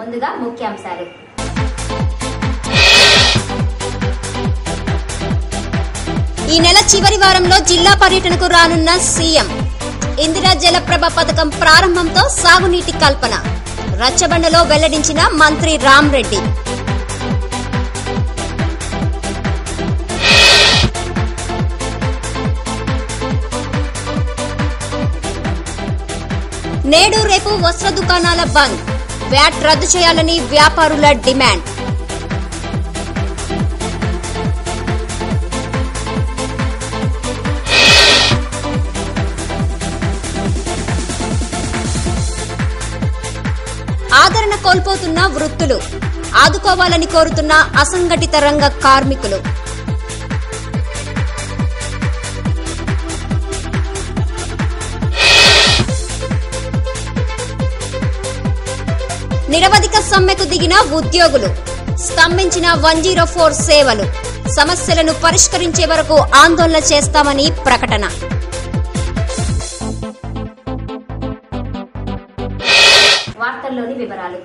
ముందుగా ముఖ్యాంశాలు ఈ నెల చివరి వారంలో జిల్లా పర్యటనకు రానున్న సీఎం ఇందిరా జలప్రభ పథకం ప్రారంభంతో సాగునీటి కల్పన రచ్చబండలో వెల్లడించిన మంత్రి రామ్రెడ్డి నేడు రేపు వస్త్ర దుకాణాల బంద్ వ్యాట్ రద్దు చేయాలని వ్యాపారుల డిమాండ్ ఆదరణ కోల్పోతున్న వృత్తులు ఆదుకోవాలని కోరుతున్న అసంఘటిత రంగ కార్మికులు నిరవధిక సమ్మెకు దిగిన ఉద్యోగులు స్తంభించిన వన్ జీరో ఫోర్ సేవలు సమస్యలను పరిష్కరించే వరకు ఆందోళన చేస్తామని ప్రకటన వార్తల్లోని వివరాలు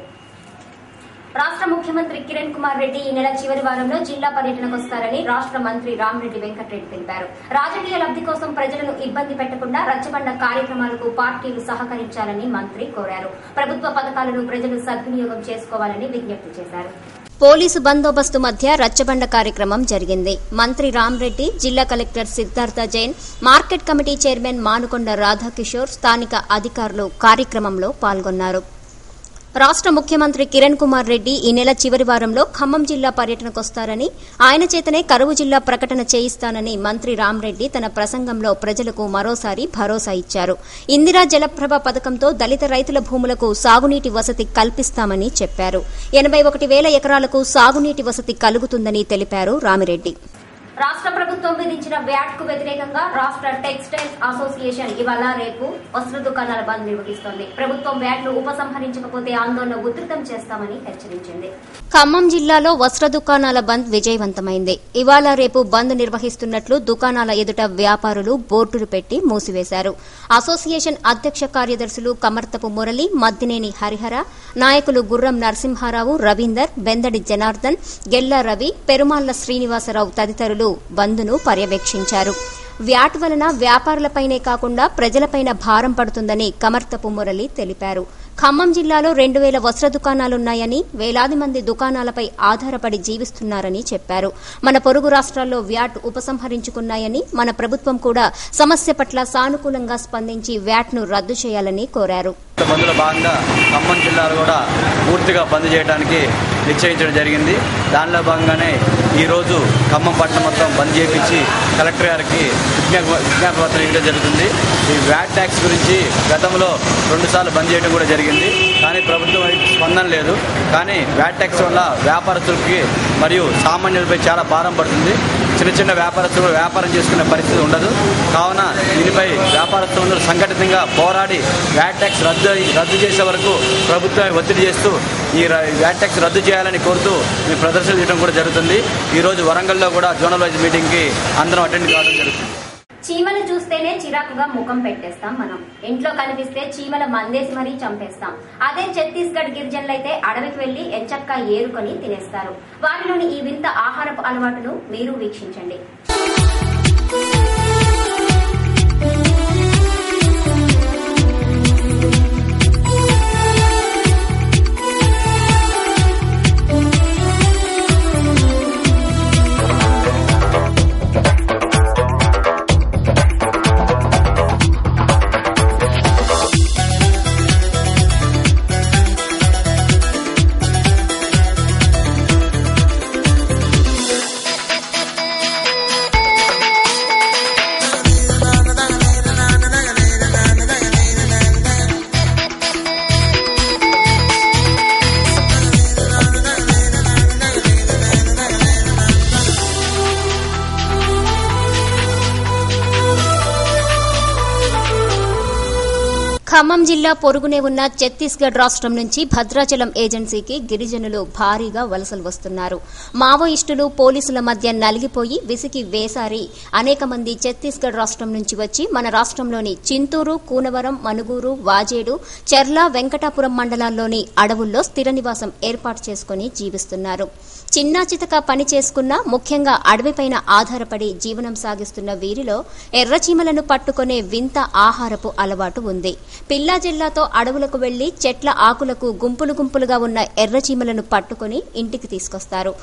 రాష్ట్ర ముఖ్యమంత్రి కిరణ్ కుమార్ రెడ్డి ఈ నెల చివరి వారంలో జిల్లా పర్యటనకు వస్తారని రాష్ట్ర మంత్రి రామరెడ్డి వెంకటరెడ్డి తెలిపారు రాజకీయ లబ్ధి కోసం ప్రజలను ఇబ్బంది పెట్టకుండా రచ్చబండ కార్యక్రమాలకు పార్టీలు సహకరించాలని మంత్రి కోరారు ప్రభుత్వ పథకాలను ప్రజలు సద్వినియోగం చేసుకోవాలని విజ్ఞప్తి చేశారు పోలీసు బందోబస్తు మధ్య రచ్చబండ కార్యక్రమం జరిగింది మంత్రి రామ్రెడ్డి జిల్లా collector Siddhartha Jain market committee chairman Manukonda Radhakishore స్థానిక అధికారులు కార్యక్రమంలో పాల్గొన్నారు రాష్ట్ర ముఖ్యమంత్రి కిరణ్ కుమార్ రెడ్డి ఈ నెల చివరి వారంలో ఖమ్మం జిల్లా పర్యటనకొస్తారని ఆయన చేతనే కరువు జిల్లా ప్రకటన చేయిస్తానని మంత్రి రామ్రెడ్డి తన ప్రసంగంలో ప్రజలకు మరోసారి భరోసా ఇచ్చారు ఇందిరా జలప్రభ పథకంతో దళిత రైతుల భూములకు సాగునీటి వసతి కల్పిస్తామని చెప్పారు ఎనబై ఒకటి వేల ఎకరాలకు సాగునీటి వసతి కలుగుతుందని తెలిపారు రామిరెడ్డి రాష్ట్ర ప్రభుత్వం విధించిన వ్యాట్ కు వ్యతిరేకంగా రాష్ట్ర టెక్స్టైల్స్ అసోసియేషన్ ఇవాళ రేపు వస్త్ర దుకాణాల బంద్ నిర్వహిస్తోంది ప్రభుత్వం వ్యాట్ ను ఉపసంహరించకపోతే ఆందోళన ఉధృతం చేస్తామని హెచ్చరించింది ఖమ్మం జిల్లాలో వస్త్ర దుకాణాల బంద్ విజయవంతమైంది ఇవాళ రేపు బంద్ నిర్వహిస్తున్నట్లు దుకాణాల ఎదుట వ్యాపారులు బోర్డులు పెట్టి మూసివేశారు అసోసియేషన్ అధ్యక్ష కార్యదర్శులు కమర్తపు మురళి మద్దినేని హరిహర నాయకులు గుర్రం నరసింహారావు రవీందర్ బెందడి జనార్దన్ గెల్లా రవి పెరుమాళ్ల శ్రీనివాసరావు తదితరులు బంద్ను పర్యవేక్షించారు వ్యాట్ వలన వ్యాపారులపైనే కాకుండా ప్రజలపైన భారం పడుతుందని కమర్తపు మురళి తెలిపారు ఖమ్మం జిల్లాలో రెండు వేల వస్త్ర దుకాణాలున్నాయని వేలాది మంది దుకాణాలపై ఆధారపడి జీవిస్తున్నారని చెప్పారు మన పొరుగు రాష్ట్రాల్లో వ్యాట్ ఉపసంహరించుకున్నాయని మన ప్రభుత్వం కూడా సమస్య పట్ల సానుకూలంగా స్పందించి వ్యాట్ను రద్దు చేయాలని కోరారు బంద్లో భాగంగా ఖమ్మం జిల్లాలో కూడా పూర్తిగా బంద్ చేయడానికి నిశ్చయించడం జరిగింది దానిలో భాగంగానే ఈరోజు ఖమ్మం పట్టణం మొత్తం బంద్ చేయించి కలెక్టర్ గారికి విజ్ఞాప విజ్ఞాపత్రం ఇవ్వడం జరుగుతుంది ఈ వ్యాట్ ట్యాక్స్ గురించి గతంలో రెండుసార్లు బంద్ చేయడం కూడా జరిగింది కానీ ప్రభుత్వం వైపు స్పందన లేదు కానీ వ్యాట్ ట్యాక్స్ వల్ల వ్యాపారస్తులకి మరియు సామాన్యులపై చాలా భారం పడుతుంది చిన్న చిన్న వ్యాపారస్తులు వ్యాపారం చేసుకునే పరిస్థితి ఉండదు కావున దీనిపై వ్యాపారస్తులందరూ సంఘటితంగా పోరాడి వ్యాట్ ట్యాక్స్ రద్దు రద్దు చేసే వరకు ప్రభుత్వం ఒత్తిడి చేస్తూ ఈ ర- వ్యాట్ ట్యాక్స్ రద్దు చేయాలని కోరుతూ మేము ప్రదర్శన చేయడం కూడా జరుగుతుంది ఈరోజు వరంగల్లో కూడా జోనల్ వైజ్ మీటింగ్కి అందరం అటెండ్ కావడం జరుగుతుంది చీమలు చూస్తేనే చిరాకుగా ముఖం పెట్టేస్తాం మనం ఇంట్లో కనిపిస్తే చీమల మందేసి మరీ చంపేస్తాం అదే ఛత్తీస్గఢ్ గిరిజనులైతే అడవికి వెళ్లి ఎంచక్క ఏరుకొని తినేస్తారు వారిలోని ఈ వింత ఆహారపు అలవాటును మీరు వీక్షించండి ఖమ్మం జిల్లా పొరుగునే ఉన్న ఛత్తీస్గఢ్ రాష్ట్రం నుంచి భద్రాచలం ఏజెన్సీకి గిరిజనులు భారీగా వలసలు వస్తున్నారు మావోయిస్టులు పోలీసుల మధ్య నలిగిపోయి విసికి వేసారి అనేక మంది ఛత్తీస్గఢ్ రాష్ట్రం నుంచి వచ్చి మన రాష్ట్రంలోని చింతూరు కూనవరం మనుగూరు వాజేడు చెర్ల వెంకటాపురం మండలాల్లోని అడవుల్లో స్థిర నివాసం ఏర్పాటు చేసుకుని జీవిస్తున్నారు చిన్నా చితక పని చేసుకున్న ముఖ్యంగా అడవిపైన ఆధారపడి జీవనం సాగిస్తున్న వీరిలో ఎర్రచీమలను పట్టుకునే వింత ఆహారపు అలవాటు ఉంది పిల్లా జిల్లాతో అడవులకు వెళ్లి చెట్ల ఆకులకు గుంపులు గుంపులుగా ఉన్న ఎర్రచీమలను పట్టుకుని ఇంటికి తీసుకొస్తారు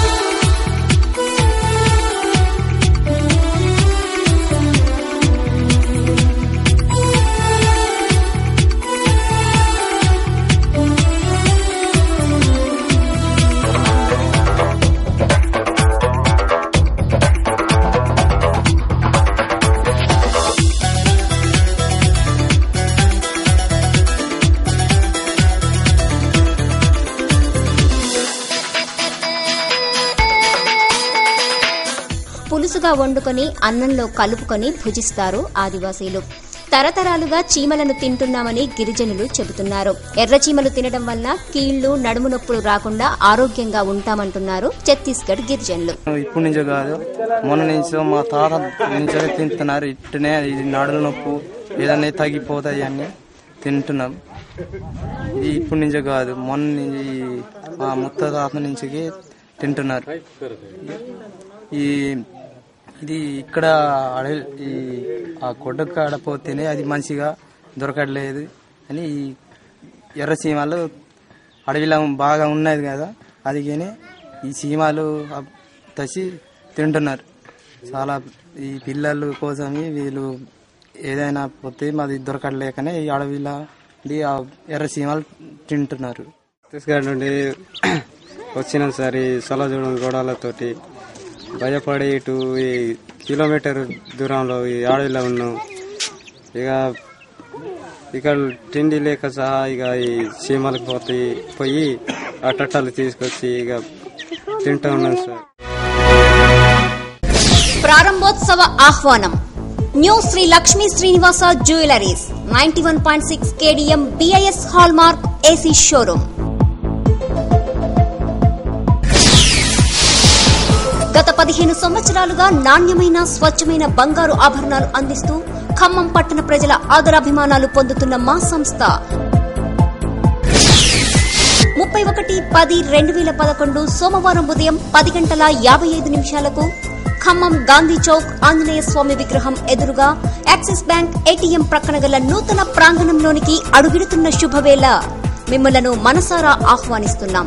పులుసుగా వండుకొని అన్నంలో కలుపుకొని భుజిస్తారు ఆదివాసీలు తరతరాలుగా చీమలను తింటున్నామని గిరిజనులు చెబుతున్నారు ఎర్ర చీమలు తినడం వల్ల కీళ్లు నడుము నొప్పులు రాకుండా ఆరోగ్యంగా ఉంటామంటున్నారు ఛత్తీస్గఢ్ గిరిజనులు ఇప్పుడు నుంచో కాదు మొన్న నుంచో మా తాత నుంచో తింటున్నారు ఇట్టునే ఇది నడుల నొప్పు ఏదన్నా తగ్గిపోతాయి అని తింటున్నాం ఇది ఇప్పుడు నుంచో కాదు మొన్న నుంచి మా ముత్త తాత నుంచి తింటున్నారు ఈ ఇది ఇక్కడ అడవి ఈ ఆ కొడ్డ కాడ పోతేనే అది మంచిగా దొరకట్లేదు అని ఈ ఎర్ర సీమాలు అడవిలో బాగా ఉన్నది కదా అది కానీ ఈ సీమాలు తెచ్చి తింటున్నారు చాలా ఈ పిల్లలు కోసం వీళ్ళు ఏదైనా పోతే మాది దొరకలేకనే ఈ అడవిలో ఉండి ఆ ఎర్ర సీమాలు తింటున్నారు ఛత్తీస్గఢ్ నుండి వచ్చినాం సార్ ఈ సలజూడం గోడాలతోటి భయపడి ఇటు ఈ కిలోమీటర్ దూరంలో ఈ అడవిలో ఉన్నాం ఇక ఇక్కడ తిండి లేక సహా ఇక ఈ చీమలకు పోతే పోయి ఆ టట్టాలు తీసుకొచ్చి ఇక తింటూ ఉన్నాం సార్ ప్రారంభోత్సవ ఆహ్వానం new Sri Lakshmi Srinivasa jewelleries ninety one point six KDM BIS hallmark AC showroom గత పదిహేను సంవత్సరాలుగా నాణ్యమైన స్వచ్ఛమైన బంగారు ఆభరణాలు అందిస్తూ ఖమ్మం పట్టణ ప్రజల ఆదరాభిమానాలు పొందుతున్న మా సంస్థ ముప్పై ఒకటి పది రెండు వేల పదకొండు సోమవారం ఉదయం పది గంటల యాభై ఐదు నిమిషాలకు ఖమ్మం గాంధీ చౌక్ ఆంజనేయ స్వామి విగ్రహం ఎదురుగా యాక్సిస్ బ్యాంక్ ఏటీఎం ప్రక్కన గల నూతన ప్రాంగణంలోనికి అడుగిడుతున్న శుభవేళ మిమ్మలను మనసారా ఆహ్వానిస్తున్నాం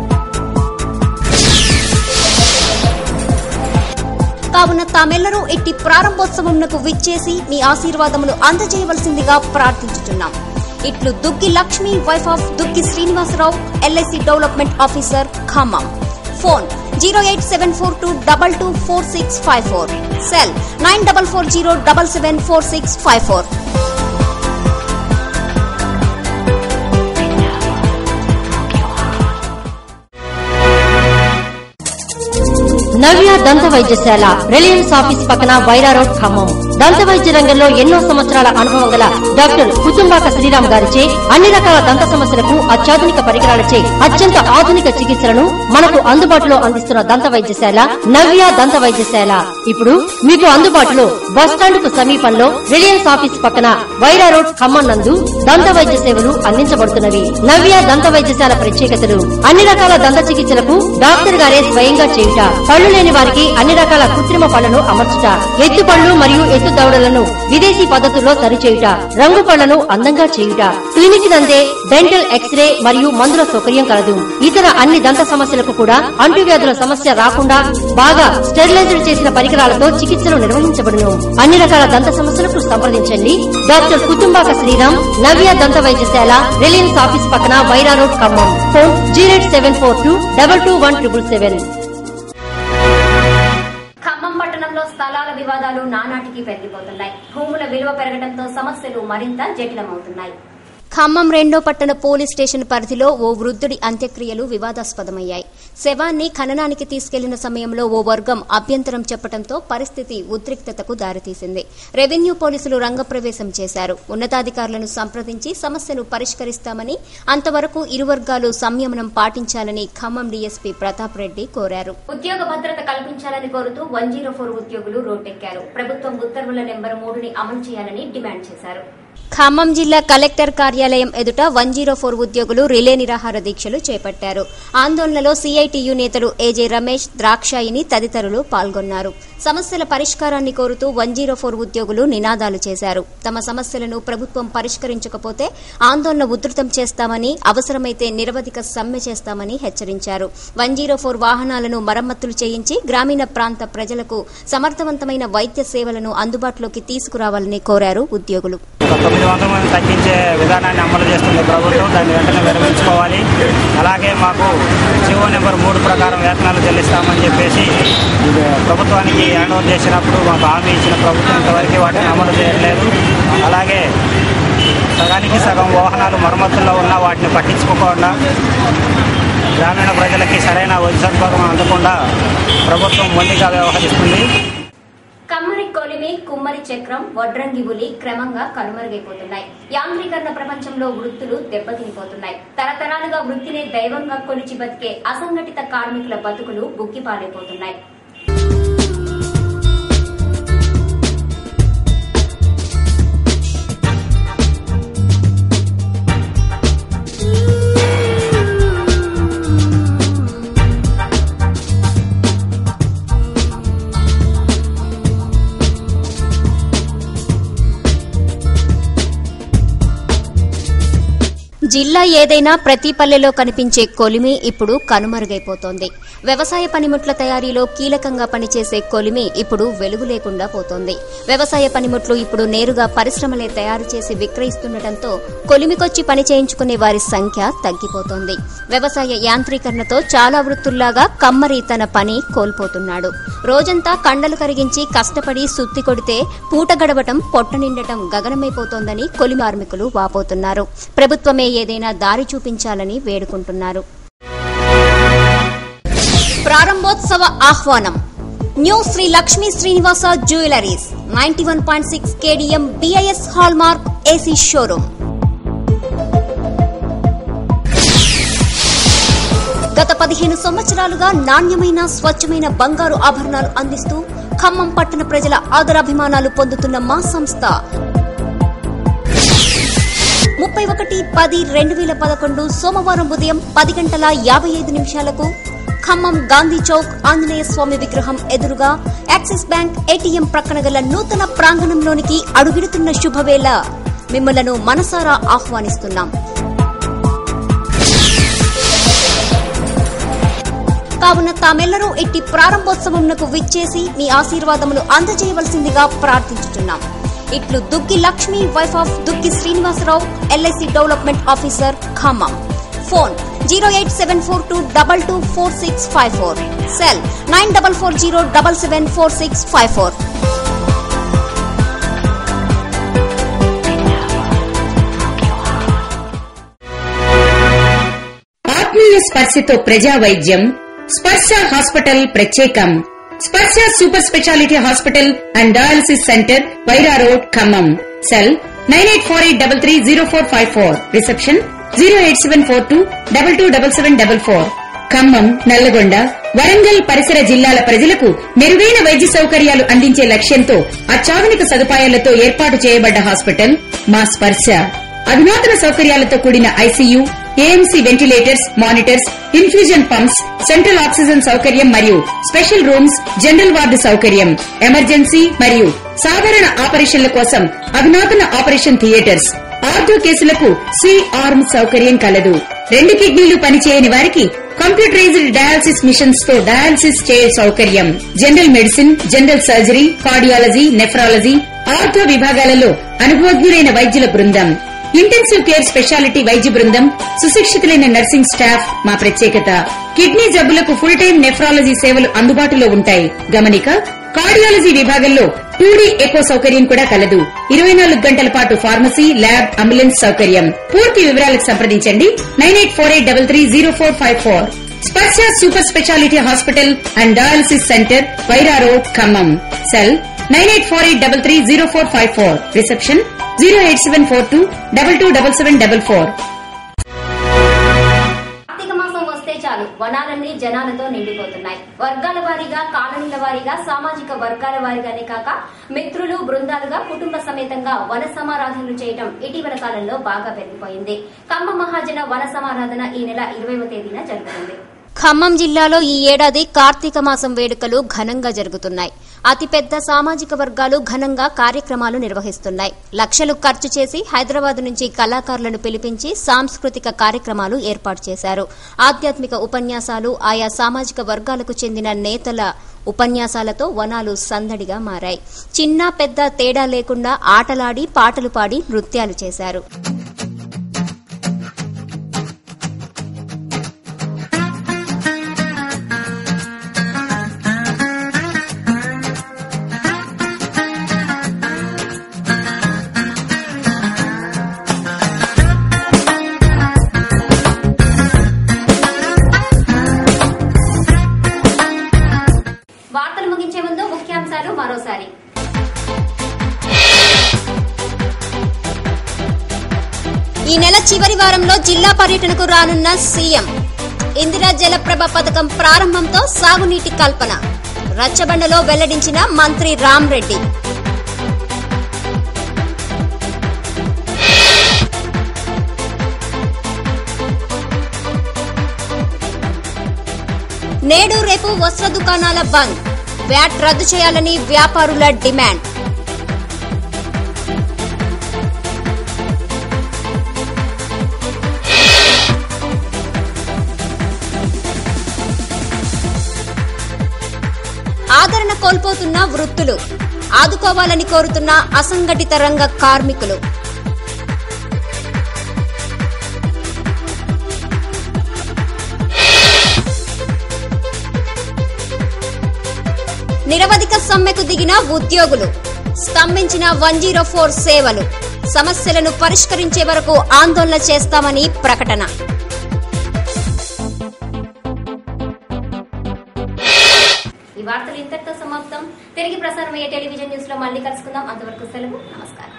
కావున తామెల్లరూ ఇట్టి ప్రారంభోత్సవంకు విచ్చేసి మీ ఆశీర్వాదములు అందజేయవలసిందిగా ప్రార్థించుతున్నాం ఇట్లు Duggi Lakshmi wife of Duggi Srinivasa Rao LIC development officer Khammam phone zero eight seven four two double two four six five four cell nine double four zero double seven four six five four Navya దంత వైద్యశాల రిలయన్స్ ఆఫీస్ పక్కన వైరా రోడ్ ఖమ్మం దంత వైద్య రంగంలో ఎన్నో సంవత్సరాల అనుభవం గల డాక్టర్ కుతుంబాక శ్రీరామ్ గారిచే అన్ని రకాల దంత సమస్యలకు అత్యాధునిక పరికరాలచే అత్యంత ఆధునిక చికిత్సలను మనకు అందుబాటులో అందిస్తున్న దంత వైద్యశాల నవ్య దంత వైద్యశాల ఇప్పుడు మీకు అందుబాటులో బస్టాండ్ కు సమీపంలో రిలయన్స్ ఆఫీస్ పక్కన వైరా రోడ్ ఖమ్మం నందు దంత వైద్య సేవలు అందించబడుతున్నవి నవ్య దంత వైద్యశాల ప్రత్యేకతలు అన్ని రకాల దంత చికిత్సలకు డాక్టర్ గారే స్వయంగా చేయుట పళ్ళు లేని వారికి అన్ని రకాల కృత్రిమ పళ్లను అమర్చుట ఎత్తు పళ్ళు మరియు ఎత్తు దవడలను విదేశీ పద్ధతుల్లో సరిచేయుట రంగు పళ్లను అందంగా చేయుట క్లినిక్ నందే డెంటల్ ఎక్స్రే మరియు మందుల సౌకర్యం కలదు ఇతర అన్ని దంత సమస్యలకు కూడా అంటువ్యాధుల సమస్య రాకుండా బాగా స్టెరిలైజ్డ్ చేసిన పరికరాలతో చికిత్సలు నిర్వహించబడును అన్ని రకాల దంత సమస్యలకు సంప్రదించండి డాక్టర్ కుటుంబాక శ్రీరామ్ నవ్య దంత వైద్యశాల రిలయన్స్ ఆఫీస్ పక్కన Wyra road Khammam phone zero seven four two double two one triple seven Khammam పట్టణంలో స్థలాల వివాదాలు నానాటికి పెరిగిపోతున్నాయి భూముల విలువ పెరగడంతో సమస్యలు మరింత జటిలమవుతున్నాయి ఖమ్మం రెండో పట్టణ పోలీస్ స్టేషన్ పరిధిలో ఓ వృద్ధుడి అంత్యక్రియలు వివాదాస్పదమయ్యాయి శవాన్ని ఖననానికి తీసుకెళ్లిన సమయంలో ఓ వర్గం అభ్యంతరం చెప్పడంతో పరిస్థితి ఉద్రిక్తతకు దారితీసింది రెవెన్యూ పోలీసులు రంగప్రవేశం చేశారు ఉన్నతాధికారులను సంప్రదించి సమస్యను పరిష్కరిస్తామని అంతవరకు ఇరు వర్గాలు సంయమనం పాటించాలని ఖమ్మం డీఎస్పీ ప్రతాప్ రెడ్డి కోరారు ఉద్యోగ భద్రత కల్పించాలని కోరుతూ వన్ జీరో ఫోర్ ఉద్యోగులు రోడ్డెక్కారు ప్రభుత్వం ఉత్తర్వుల నెంబర్ మూడుని అమలు చేయాలని డిమాండ్ చేశారు ఖమ్మం జిల్లా కలెక్టర్ కార్యాలయం ఎదుట వన్ జీరో ఫోర్ ఉద్యోగులు రిలే నిరాహార దీక్షలు చేపట్టారు ఆందోళనలో సీఐటియు నేతలు ఏజే రమేష్ ద్రాక్షాయిని తదితరులు పాల్గొన్నారు సమస్యల పరిష్కారాన్ని కోరుతూ వన్ జీరో ఫోర్ ఉద్యోగులు నినాదాలు చేశారు తమ సమస్యలను ప్రభుత్వం పరిష్కరించకపోతే ఆందోళన ఉధృతం చేస్తామని అవసరమైతే నిరవధిక సమ్మె చేస్తామని హెచ్చరించారు వన్ జీరో ఫోర్ వాహనాలను మరమ్మతులు చేయించి గ్రామీణ ప్రాంత ప్రజలకు సమర్థవంతమైన వైద్య సేవలను అందుబాటులోకి తీసుకురావాలని కోరారు ఉద్యోగులు ఒక తొమ్మిది వందల మంది తగ్గించే విధానాన్ని అమలు చేస్తుంది ప్రభుత్వం దాన్ని వెంటనే విరమించుకోవాలి అలాగే మాకు జీవో నెంబర్ మూడు ప్రకారం వేతనాలు చెల్లిస్తామని చెప్పేసి ఇది ప్రభుత్వానికి హ్యాండ్ ఓవర్ చేసినప్పుడు మాకు హామీ ఇచ్చిన ప్రభుత్వం ఇంతవరకు వాటిని అమలు చేయట్లేదు అలాగే సగానికి సగం వాహనాలు మరమ్మతుల్లో ఉన్న వాటిని పట్టించుకోకుండా గ్రామీణ ప్రజలకి సరైన వైద్య సదుపాయం అందకుండా ప్రభుత్వం మొండిగా వ్యవహరిస్తుంది కమ్మరి కొలిమి కుమ్మరి చక్రం వడ్రంగి ఉలి క్రమంగా కనుమరుగైపోతున్నాయి యాంత్రీకరణ ప్రపంచంలో వృత్తులు దెబ్బతినిపోతున్నాయి తరతరాలుగా వృత్తినే దైవంగా కొలిచి బతికే అసంఘటిత కార్మికుల బతుకులు బుక్కిపాలైపోతున్నాయి జిల్లా ఏదైనా ప్రతి పల్లెలో కనిపించే కొలిమి ఇప్పుడు కనుమరుగైపోతోంది వ్యవసాయ పనిముట్ల తయారీలో కీలకంగా పనిచేసే కొలిమి ఇప్పుడు వెలుగు లేకుండా పోతోంది వ్యవసాయ పనిముట్లు ఇప్పుడు నేరుగా పరిశ్రమలే తయారు చేసి విక్రయిస్తుండటంతో కొలిమికొచ్చి పని చేయించుకునే వారి సంఖ్య తగ్గిపోతోంది వ్యవసాయ యాంత్రీకరణతో చాలా వృత్తుల్లాగా కమ్మరి తన పని కోల్పోతున్నాడు రోజంతా కండలు కరిగించి కష్టపడి సుత్తి కొడితే పూట గడవటం పొట్ట నిండటం గగనమైపోతోందని కొలి కార్మికులు వాపోతున్నారు ప్రభుత్వమే ఏదైనా దారి చూపించాలని వేడుకుంటున్నారు ప్రారంభోత్సవ ఆహ్వానం new Sri Lakshmi Srinivasa jewelleries ninety one point six KDM BIS hallmark AC showroom గత పదిహేను సంవత్సరాలుగా నాణ్యమైన స్వచ్ఛమైన బంగారు ఆభరణాలు అందిస్తూ ఖమ్మం పట్టణ ప్రజల ఆదరాభిమానాలు పొందుతున్న మా సంస్థ ముప్పై ఒకటి పది రెండు వేల పదకొండు సోమవారం ఉదయం పది గంటల యాభై ఐదు నిమిషాలకు ఖమ్మం గాంధీ చౌక్ ఆంజనేయ స్వామి విగ్రహం ఎదురుగా యాక్సిస్ బ్యాంక్ ఏటీఎం ప్రక్కన గల నూతన ప్రాంగణంలోనికి అడుగిడుతున్న శుభవేళ మిమ్మలను మనసారా ఆహ్వానిస్తున్నాం కావున తామెల్లరూ ఎట్టి ప్రారంభోత్సవంకు విచ్చేసి మీ ఆశీర్వాదములు అందజేయవలసిందిగా ప్రార్థించుచున్నాం ఇట్లు Duggi Lakshmi wife of Duggi Srinivasa Rao LIC development officer Khammam phone zero eight seven four two double two four six five four cell nine double four zero double seven four six five four ఆత్మీయ స్పర్శతో ప్రజా వైద్యం స్పర్శ హాస్పిటల్ ప్రత్యేకం Sparsha super speciality hospital and dialysis centre Wyra road Khammam cell nine eight four eight double three zero four five four reception zero eight seven four two double two double seven double four Khammam Nalgonda Warangal పరిసర జిల్లాల ప్రజలకు మెరుగైన వైద్య సౌకర్యాలు అందించే లక్ష్యంతో అత్యాధునిక సదుపాయాలతో ఏర్పాటు చేయబడ్డ హాస్పిటల్ మా స్పర్శ అధునాతన సౌకర్యాలతో కూడిన ICU AMC ventilators monitors infusion pumps central oxygen సౌకర్యం మరియు స్పెషల్ రూమ్స్ జనరల్ వార్డు సౌకర్యం ఎమర్జెన్సీ మరియు సాధారణ ఆపరేషన్ల కోసం అధునాతన ఆపరేషన్ థియేటర్స్ ఆర్థో కేసులకు సి ఆర్మ్ సౌకర్యం కలదు రెండు కిడ్నీలు పనిచేయని వారికి కంప్యూటరైజ్డ్ డయాలసిస్ మిషన్స్ తో డయాలసిస్ చేయే సౌకర్యం general medicine general surgery cardiology nephrology ortho విభాగాలలో అనుభవజ్ఞులైన వైద్యుల బృందం ఇంటెన్సివ్ కేర్ స్పెషాలిటీ వైద్య బృందం సుశిక్షితులైన నర్సింగ్ స్టాఫ్ మా ప్రత్యేకత కిడ్నీ జబ్బులకు ఫుల్ టైం నెఫ్రాలజీ సేవలు అందుబాటులో ఉంటాయి గమనిక కార్డియాలజీ విభాగంలో టూడీ ఎకో సౌకర్యం కూడా కలదు ఇరవై నాలుగు గంటల పాటు ఫార్మసీ ల్యాబ్ అంబులెన్స్ సౌకర్యం పూర్తి వివరాలకు సంప్రదించండి nine eight four eight double three zero four five four Sparsha super speciality hospital and dialysis centre Wyra road Khammam cell nine eight four eight double three zero four five four reception zero eight seven four two double two double seven double four కార్తీక మాసం వస్తే చాలు వనాలన్నీ జనాలతో నిండిపోతున్నాయి వర్గాల వారీగా కాలనీల వారీగా సామాజిక వర్గాల వారీగానే కాక మిత్రులు బృందాలుగా కుటుంబ సమేతంగా వన సమారాధనలు చేయటం ఇటీవల కాలంలో బాగా పెరిగిపోయింది ఖమ్మం మహాజన వన సమారాధన ఈ నెల ఇరవైవ తేదీన జరుగుతుంది ఖమ్మం జిల్లాలో ఈ ఏడాది కార్తీక మాసం వేడుకలు ఘనంగా జరుగుతున్నాయి అతిపెద్ద సామాజిక వర్గాలు ఘనంగా కార్యక్రమాలు నిర్వహిస్తున్నాయి లక్షలు ఖర్చు చేసి హైదరాబాద్ నుంచి కళాకారులను పిలిపించి సాంస్కృతిక కార్యక్రమాలు ఏర్పాటు చేశారు ఆధ్యాత్మిక ఉపన్యాసాలు ఆయా సామాజిక వర్గాలకు చెందిన నేతల ఉపన్యాసాలతో వనాలు సందడిగా మారాయి చిన్న పెద్ద తేడా లేకుండా ఆటలాడి పాటలు పాడి నృత్యాలు చేశారు వార్తలు ముగించే ముందు ముఖ్యాంశాలు మరోసారి ఈ నెల చివరి వారంలో జిల్లా పర్యటనకు రానున్న సీఎం ఇందిరా జలప్రభ పథకం ప్రారంభంతో సాగునీటి కల్పన రచ్చబండలో వెల్లడించిన మంత్రి రామ్రెడ్డి నేడు రేపు వస్త్ర దుకాణాల బంద్ వ్యాట్ రద్దు చేయాలని వ్యాపారుల డిమాండ్ ఆదరణ కోల్పోతున్న వృత్తులు ఆదుకోవాలని కోరుతున్న అసంఘటిత రంగ కార్మికులు నిరవధిక సమ్మెకు దిగిన ఉద్యోగులు స్తంభించిన వన్ జీరో ఫోర్ సేవలు సమస్యలను పరిష్కరించే వరకు ఆందోళన చేస్తామని ప్రకటన ఈ వార్తలు ఇంతటితో సమాప్తం తిరిగి ప్రసారం అయ్యే టెలివిజన్ న్యూస్ లో మళ్ళీ కలుసుకుందాం అంతవరకు సెలవు నమస్కారం